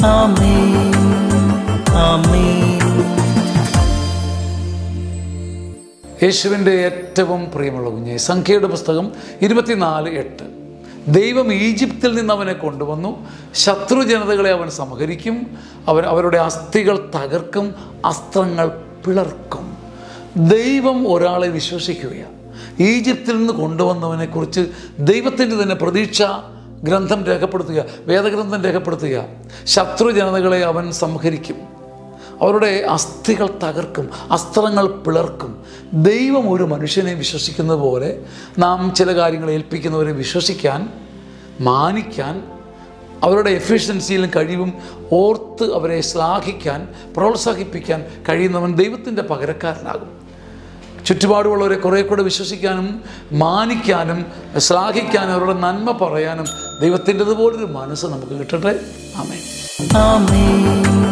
ആമേൻ ആമേൻ യേശുവിൻ്റെ ഏറ്റവും പ്രിയമുള്ള കുഞ്ഞെ സംഖ്യയുടെ പുസ്തകം ഇരുപത്തിനാല് എട്ട് ദൈവം ഈജിപ്തിൽ നിന്ന് അവനെ കൊണ്ടുവന്നു ശത്രു ജനതകളെ അവൻ സംഹരിക്കും അവൻ അവരുടെ അസ്ഥികൾ തകർക്കും അസ്ത്രങ്ങൾ പിളർക്കും ദൈവം ഒരാളെ വിശ്വസിക്കുകയാണ് ഈജിപ്തിൽ നിന്ന് കൊണ്ടുവന്നവനെക്കുറിച്ച് ദൈവത്തിൻ്റെ തന്നെ പ്രതീക്ഷ ഗ്രന്ഥം രേഖപ്പെടുത്തുക വേദഗ്രന്ഥം രേഖപ്പെടുത്തുക ശത്രു ജനതകളെ അവൻ സംഹരിക്കും അവരുടെ അസ്ഥികൾ തകർക്കും അസ്ത്രങ്ങൾ പിളർക്കും ദൈവം ഒരു മനുഷ്യനെ വിശ്വസിക്കുന്നത് പോലെ നാം ചില കാര്യങ്ങൾ ഏൽപ്പിക്കുന്നവരെ വിശ്വസിക്കാൻ മാനിക്കാൻ അവരുടെ എഫിഷ്യൻസിയിലും കഴിവും ഓർത്ത് അവരെ ശ്ലാഘിക്കാൻ പ്രോത്സാഹിപ്പിക്കാൻ കഴിയുന്നവൻ ദൈവത്തിൻ്റെ പകരക്കാരനാകും ചുറ്റുപാടുമുള്ളവരെ കുറേ കൂടെ വിശ്വസിക്കാനും മാനിക്കാനും ശ്ലാഘിക്കാനും അവരുടെ നന്മ പറയാനും ദൈവത്തിൻ്റെതുപോലൊരു മനസ്സ് നമുക്ക് കിട്ടട്ടെ ആമേ ആമേൻ